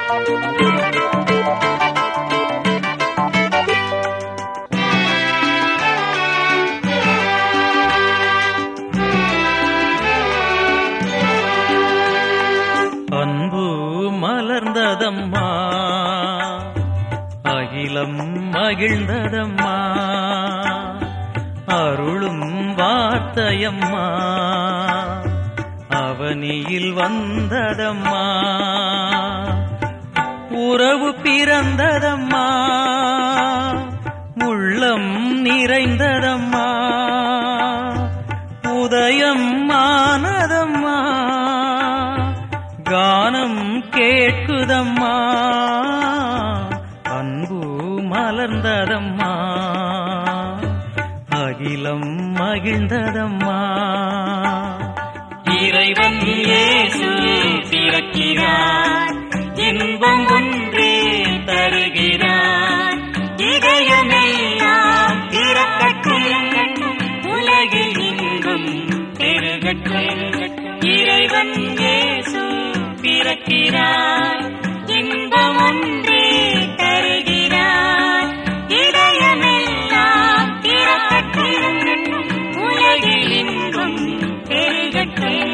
அன்பு மலர்ந்ததம்மா அகிலம் மகிழ்ந்ததம்மா அருளும் வார்த்தையம்மா அவனியில் வந்ததம்மா உறவு பிறந்ததம்மா உள்ளம் நிறைந்ததம்மா உதயம் ஆனதம்மா கானம் கேட்குதம்மா அன்பு மலர்ந்ததம்மா அகிலம் மகிழ்ந்ததம்மா இறைவன் இயேசு பிறக்கிறார் இன்பம் ஒன்றே தருகிறார் இதயமெல்லாம் பிறக்கட்டும் உலகில் இன்பம் பெருகட்டும் இறைவன் இயேசு பிறக்கிறார் இன்பம் ஒன்றே தருகிறார் இதயமெல்லாம் பிறக்கட்டும் உலகில் இன்பம் பெருகட்டும்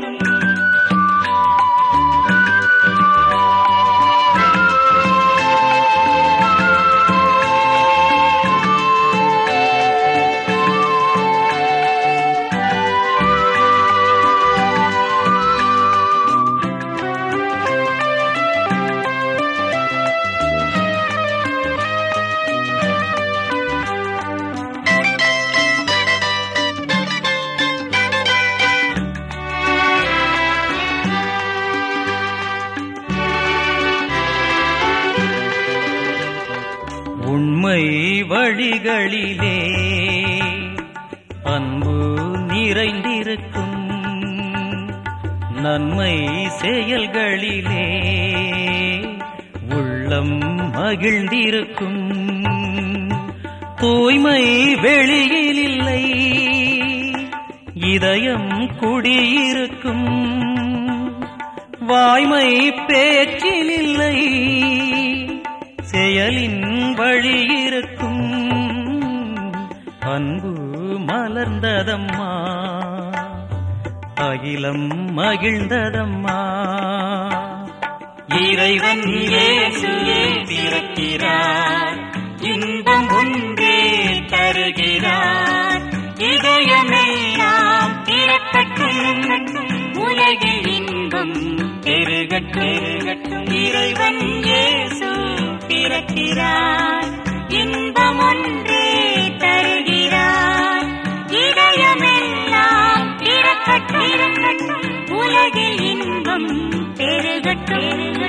உண்மை வழிகளிலே அன்பு நிறைந்திருக்கும் நன்மை செயல்களிலே உள்ளம் மகிழ்ந்திருக்கும் தூய்மை வெளியில் இல்லை இதயம் குடியிருக்கும் வாய்மை பேச்சில் இல்லை செயலின் வழி இருக்கும் அன்பு மலர்ந்ததம்மா அகிலம் மகிழ்ந்ததம்மா இறைவன் இயேசு பிறக்கிறார் இன்பம் ஒன்றே தருகிறார் இதயமெல்லாம் பிறக்கட்டும் உலகில் இன்பம் பெருகட்டும் இறைவன் இயேசு பிறக்கிறார் இன்பம் ஒன்றே தருகிறார் இதயமெல்லாம் பிறக்கட்டும் உலகில் இன்பம் பெருகட்டும்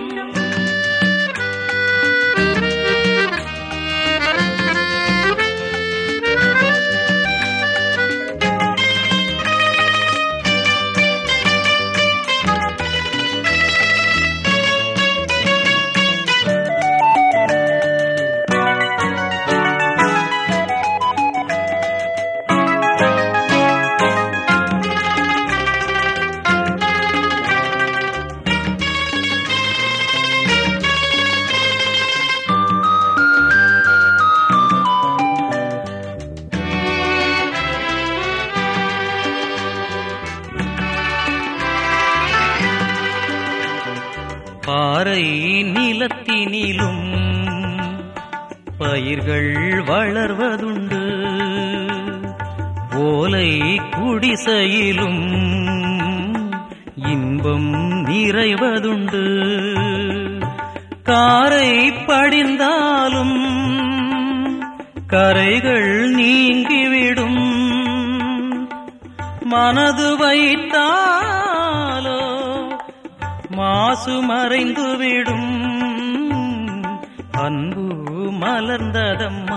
பாறை நிலத்தினிலும் பயிர்கள் வளர்வதுண்டு ஓலை குடிசையிலும் இன்பம் நிறைவதுண்டு காரை படிந்தாலும் கரைகள் நீங்கிவிடும் மனது வைத்தாலோ மாசு மறைந்துவிடும் அன்பு மலர்ந்ததம்மா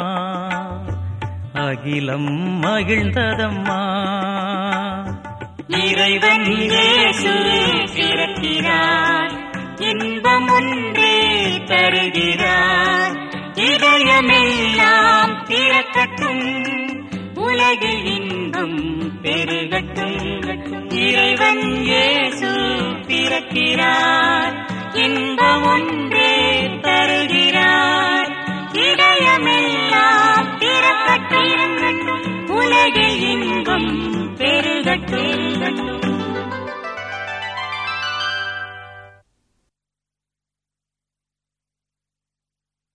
அகிலம் மகிழ்ந்ததம்மா இறைவன் இயேசு பிறக்கிறார் இன்பம் ஒன்றே தருகிறார் இதயமெல்லாம் பிறக்கட்டும் உலகில் இன்பம் பெருகட்டும் இறைவன் இயேசு பிறக்கிறார் இன்பம் ஒன்றே தருகிறார் இதயமெல்லாம் திறக்கட்டும் உலகில் இன்பம் பெருகட்டும்